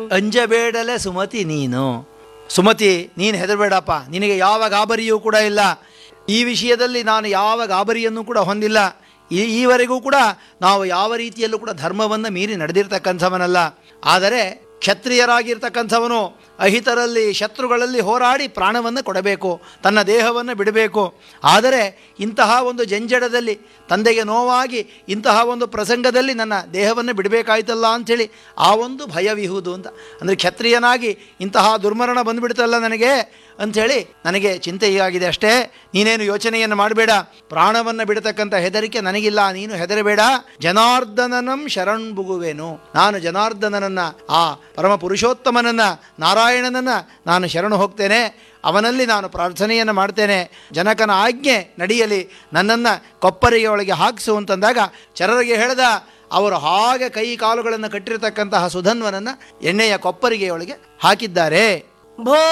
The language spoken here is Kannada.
ಅಂಜಬೇಡಲೆ ಸುಮತಿ ನೀನು ಸುಮತಿ ನೀನು ಹೆದರಬೇಡಪ್ಪ ನಿನಗೆ ಯಾವ ಗಾಬರಿಯೂ ಕೂಡ ಇಲ್ಲ ಈ ವಿಷಯದಲ್ಲಿ ನಾನು ಯಾವ ಗಾಬರಿಯನ್ನು ಕೂಡ ಹೊಂದಿಲ್ಲ ಈ ಈವರೆಗೂ ಕೂಡ ನಾವು ಯಾವ ರೀತಿಯಲ್ಲೂ ಕೂಡ ಧರ್ಮವನ್ನು ಮೀರಿ ನಡೆದಿರ್ತಕ್ಕಂಥವನಲ್ಲ ಆದರೆ ಕ್ಷತ್ರಿಯರಾಗಿರ್ತಕ್ಕಂಥವನು ಅಹಿತರಲ್ಲಿ ಶತ್ರುಗಳಲ್ಲಿ ಹೋರಾಡಿ ಪ್ರಾಣವನ್ನು ಕೊಡಬೇಕು ತನ್ನ ದೇಹವನ್ನು ಬಿಡಬೇಕು ಆದರೆ ಇಂತಹ ಒಂದು ಜಂಜಡದಲ್ಲಿ ತಂದೆಗೆ ನೋವಾಗಿ ಇಂತಹ ಒಂದು ಪ್ರಸಂಗದಲ್ಲಿ ನನ್ನ ದೇಹವನ್ನು ಬಿಡಬೇಕಾಯ್ತಲ್ಲ ಅಂಥೇಳಿ ಆ ಒಂದು ಭಯವಿಹುದು ಅಂತ ಅಂದರೆ ಕ್ಷತ್ರಿಯನಾಗಿ ಇಂತಹ ದುರ್ಮರಣ ಬಂದುಬಿಡ್ತಲ್ಲ ನನಗೆ ಅಂಥೇಳಿ ನನಗೆ ಚಿಂತೆ ಹೀಗಾಗಿದೆ ಅಷ್ಟೇ ನೀನೇನು ಯೋಚನೆಯನ್ನು ಮಾಡಬೇಡ ಪ್ರಾಣವನ್ನು ಬಿಡತಕ್ಕಂಥ ಹೆದರಿಕೆ ನನಗಿಲ್ಲ ನೀನು ಹೆದರಬೇಡ ಜನಾರ್ದನನಂ ಶರಣ್ಬುಗುವೆನು ನಾನು ಜನಾರ್ದನನನ್ನು ಆ ಪರಮ ಪುರುಷೋತ್ತಮನನ್ನು ನಾರಾಯಣನನ್ನು ನಾನು ಶರಣು ಹೋಗ್ತೇನೆ ಅವನಲ್ಲಿ ನಾನು ಪ್ರಾರ್ಥನೆಯನ್ನು ಮಾಡ್ತೇನೆ ಜನಕನ ಆಜ್ಞೆ ನಡೆಯಲಿ ನನ್ನನ್ನು ಕೊಪ್ಪರಿಗೆ ಒಳಗೆ ಹಾಕಿಸು ಅಂತಂದಾಗ ಚರರಿಗೆ ಹೇಳ್ದ ಅವರು ಹಾಗೆ ಕೈ ಕಾಲುಗಳನ್ನು ಕಟ್ಟಿರತಕ್ಕಂತಹ ಸುಧನ್ವನನ್ನು ಎಣ್ಣೆಯ ಕೊಪ್ಪರಿಗೆಯೊಳಗೆ ಹಾಕಿದ್ದಾರೆ ಭೋ